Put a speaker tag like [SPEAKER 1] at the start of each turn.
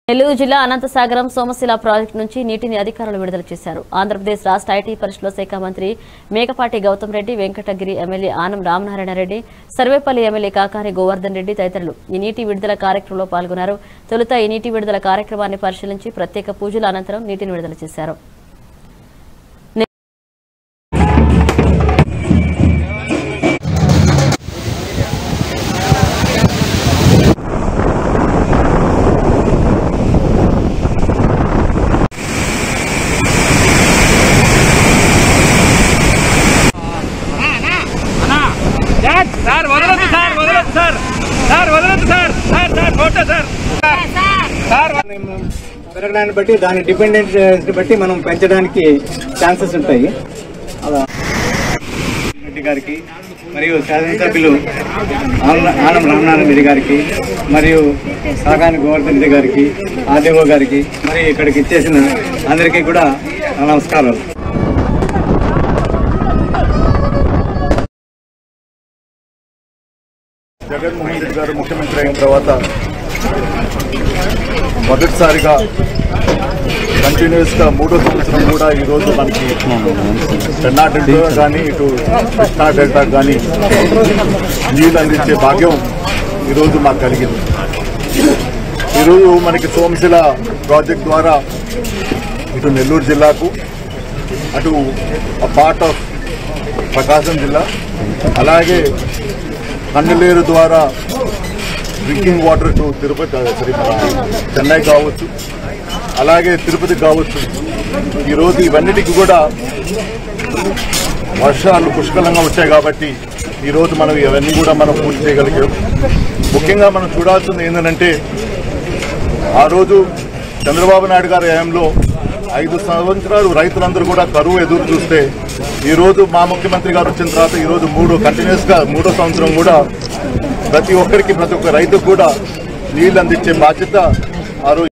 [SPEAKER 1] నెల్లూరు జిల్లా అనంతసాగరం సోమశిల ప్రాజెక్టు నుంచి నీటిని అధికారులు విడుదల చేశారు ఆంధ్రప్రదేశ్ రాష్ట్ర ఐటీ పరిశ్రమల శాఖ మంత్రి మేకపాటి గౌతమ్ రెడ్డి వెంకటగిరి ఎమ్మెల్యే ఆనం రామనారాయణ రెడ్డి సర్వేపల్లి ఎమ్మెల్యే కాకాని గోవర్ధన్ రెడ్డి తదితరులు ఈ నీటి విడుదల కార్యక్రమంలో పాల్గొన్నారు తొలుత ఈ నీటి విడుదల కార్యక్రమాన్ని పరిశీలించి ప్రత్యేక పూజల అనంతరం నీటిని విడుదల చేశారు
[SPEAKER 2] సార్ సార్ వదలొద్దు సార్ వదలొద్దు సార్ సార్ వదలొద్దు sir sir sir photo sir sir
[SPEAKER 3] పెరగడాన్ని బట్టి దాని డిపెండెంట్ బట్టి మనం పెంచడానికి ఛాన్సెస్ ఉంటాయి అలా రెడ్డి గారికి మరియు శాసనసభ్యులు ఆన- ఆనం రామనారాయణ రెడ్డి గారికి మరియు సాగాని గోవర్ధన్ రెడ్డి గారికి ఆర్డీఓ గారికి మరియు ఇక్కడికి ఇచ్చేసిన అందరికీ కూడా నా నమస్కారాలు
[SPEAKER 4] జగన్మోహన్ రెడ్డి గారు ముఖ్యమంత్రి అయిన తర్వాత మొదటిసారిగా కంటిన్యూస్ గా మూడో సంవత్సరం కూడా ఈ రోజు మనకి పెన్నా డెల్టా కానీ ఇటు కృష్ణా డెల్టా కానీ నీళ్ళు అందించే భాగ్యం ఈరోజు మాకు కలిగింది ఈరోజు మనకి సోమశిల ప్రాజెక్ట్ ద్వారా ఇటు నెల్లూరు జిల్లాకు అటు పార్ట్ ఆఫ్ ప్రకాశం జిల్లా అలాగే కన్నలేరు ద్వారా డ్రింకింగ్ వాటర్ టు తిరుపతి అదే sorry, మన చెన్నై కావచ్చు అలాగే తిరుపతి కావచ్చు ఈరోజు ఇవన్నిటికి కూడా వర్షాలు పుష్కలంగా వచ్చాయి కాబట్టి ఈరోజు మనం ఇవన్నీ కూడా మనం పూర్తి చేయగలిగాం ముఖ్యంగా మనం చూడాల్సింది ఏంటంటే ఆ రోజు చంద్రబాబు నాయుడు గారి హయాంలో ఐదు సంవత్సరాలు రైతులందరూ కూడా కరువు ఎదురు చూస్తే ఈ రోజు మా ముఖ్యమంత్రి గారు వచ్చిన తర్వాత ఈ రోజు మూడు కంటిన్యూస్ గా మూడో సంవత్సరం కూడా ప్రతి ఒక్కరికి ప్రతి ఒక్క రైతుకు కూడా నీళ్లు అందించే బాధ్యత ఆ రోజు